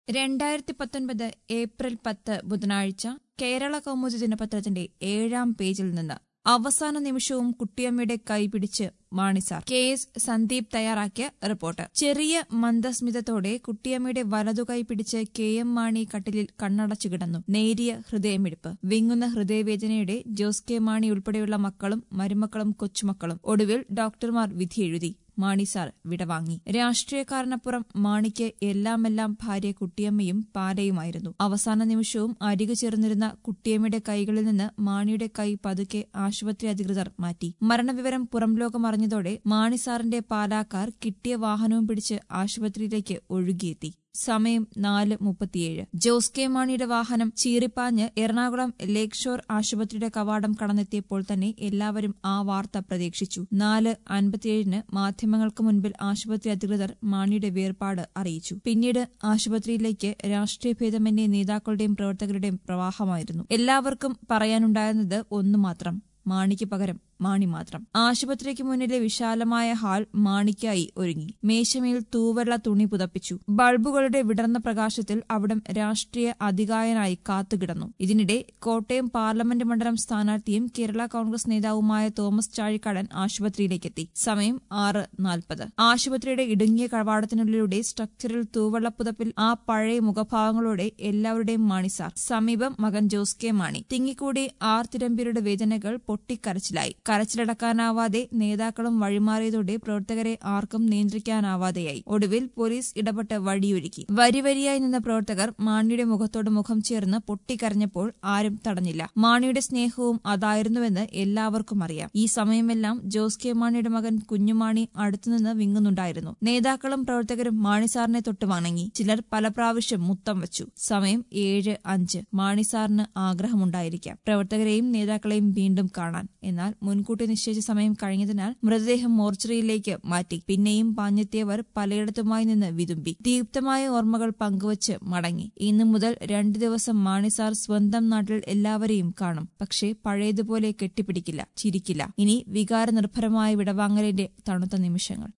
രണ്ടായിരത്തി പത്തൊൻപത് ഏപ്രിൽ പത്ത് ബുധനാഴ്ച കേരള കൗമുദി ദിനപത്രത്തിന്റെ ഏഴാം പേജിൽ നിന്ന് അവസാന നിമിഷവും കുട്ടിയമ്മയുടെ കൈപിടിച്ച് മാണിസാർ കെ എസ് സന്ദീപ് തയ്യാറാക്കിയ റിപ്പോർട്ട് ചെറിയ മന്ദസ്മിതത്തോടെ കുട്ടിയമ്മയുടെ വലതുകൈ പിടിച്ച് കെ എം മാണി കട്ടിലിൽ കണ്ണടച്ചു കിടന്നു നേരിയ ഹൃദയമിടിപ്പ് വിങ്ങുന്ന ഹൃദയവേദനയുടെ ജോസ് കെ മാണി ഉൾപ്പെടെയുള്ള മക്കളും മരുമക്കളും കൊച്ചുമക്കളും ഒടുവിൽ ഡോക്ടർമാർ വിധിയെഴുതി മാണി സാർ വിടവാങ്ങി രാഷ്ട്രീയക്കാരനപ്പുറം മാണിക്ക് എല്ലാമെല്ലാം ഭാര്യ കുട്ടിയമ്മയും പാലയുമായിരുന്നു അവസാന നിമിഷവും അരികു ചേർന്നിരുന്ന കുട്ടിയമ്മയുടെ കൈകളിൽ നിന്ന് മാണിയുടെ കൈ പതുക്കെ ആശുപത്രി അധികൃതർ മാറ്റി മരണവിവരം പുറംലോകം അറിഞ്ഞതോടെ മാണി സാറിന്റെ പാലാക്കാർ കിട്ടിയ വാഹനവും പിടിച്ച് ആശുപത്രിയിലേക്ക് ഒഴുകിയെത്തി സമയം നാല് മുപ്പത്തിയേഴ് ജോസ് കെ മാണിയുടെ വാഹനം ചീറിപ്പാഞ്ഞ് എറണാകുളം ലേക്ക് ഷോർ ആശുപത്രിയുടെ കവാടം കടന്നെത്തിയപ്പോൾ തന്നെ എല്ലാവരും ആ വാർത്ത പ്രതീക്ഷിച്ചു നാല് അൻപത്തിയേഴിന് മാധ്യമങ്ങൾക്ക് മുൻപിൽ ആശുപത്രി അധികൃതർ മാണിയുടെ വേർപാട് അറിയിച്ചു പിന്നീട് ആശുപത്രിയിലേക്ക് രാഷ്ട്രീയ ഭേദമന്യേ നേതാക്കളുടെയും പ്രവർത്തകരുടെയും പ്രവാഹമായിരുന്നു എല്ലാവർക്കും പറയാനുണ്ടായിരുന്നത് ഒന്നു മാത്രം മാണിക്ക് പകരം മാണി മാത്രം ആശുപത്രിക്ക് മുന്നിലെ വിശാലമായ ഹാൾ മാണിക്കായി ഒരുങ്ങി മേശമേൽ തൂവെള്ള തുണി പുതപ്പിച്ചു ബൾബുകളുടെ വിടർന്ന പ്രകാശത്തിൽ അവിടം രാഷ്ട്രീയ അധികായനായി കാത്തുകിടന്നു ഇതിനിടെ കോട്ടയം പാർലമെന്റ് മണ്ഡലം സ്ഥാനാർത്ഥിയും കേരള കോൺഗ്രസ് നേതാവുമായ തോമസ് ചാഴിക്കാടൻ ആശുപത്രിയിലേക്കെത്തി സമയം ആറ് നാൽപ്പത് ആശുപത്രിയുടെ ഇടുങ്ങിയ കവാടത്തിനുള്ളിലൂടെ സ്ട്രക്ചറിൽ തൂവെള്ളപ്പുതപ്പിൽ ആ പഴയ മുഖഭാവങ്ങളോടെ എല്ലാവരുടെയും മാണിസാർ സമീപം മകൻ ജോസ് കെ മാണി തിങ്ങിക്കൂടി ആർത്തിരമ്പിയരുടെ വേദനകൾ പൊട്ടിക്കരച്ചിലായി കരച്ചിലടക്കാനാവാതെ നേതാക്കളും വഴിമാറിയതോടെ പ്രവർത്തകരെ ആർക്കും നിയന്ത്രിക്കാനാവാതെയായി ഒടുവിൽ പോലീസ് ഇടപെട്ട് വഴിയൊരുക്കി വരിവരിയായി നിന്ന പ്രവർത്തകർ മാണിയുടെ മുഖത്തോട് മുഖം ചേർന്ന് പൊട്ടിക്കരഞ്ഞപ്പോൾ ആരും തടഞ്ഞില്ല മാണിയുടെ സ്നേഹവും അതായിരുന്നുവെന്ന് എല്ലാവർക്കും അറിയാം ഈ സമയമെല്ലാം ജോസ് കെ മാണിയുടെ മകൻ കുഞ്ഞുമാണി അടുത്തുനിന്ന് വിങ്ങുന്നുണ്ടായിരുന്നു നേതാക്കളും പ്രവർത്തകരും മാണി സാറിനെ തൊട്ട് വണങ്ങി ചിലർ പല പ്രാവശ്യം മുത്തം വച്ചു സമയം ഏഴ് അഞ്ച് മാണി സാറിന് ആഗ്രഹമുണ്ടായിരിക്കാം പ്രവർത്തകരെയും നേതാക്കളെയും വീണ്ടും കാണാൻ എന്നാൽ മുൻകൂട്ടി നിശ്ചയിച്ച സമയം കഴിഞ്ഞതിനാൽ മൃതദേഹം മോർച്ചറിയിലേക്ക് മാറ്റി പിന്നെയും പാഞ്ഞെത്തിയവർ പലയിടത്തുമായി നിന്ന് വിതുമ്പി ദീപ്തമായ ഓർമ്മകൾ പങ്കുവച്ച് മടങ്ങി ഇന്നു മുതൽ രണ്ടു ദിവസം മാണിസാർ സ്വന്തം നാട്ടിൽ എല്ലാവരെയും കാണും പക്ഷേ പഴയതുപോലെ കെട്ടിപ്പിടിക്കില്ല ചിരിക്കില്ല ഇനി വികാരനിർഭരമായ വിടവാങ്ങലിന്റെ തണുത്ത നിമിഷങ്ങൾ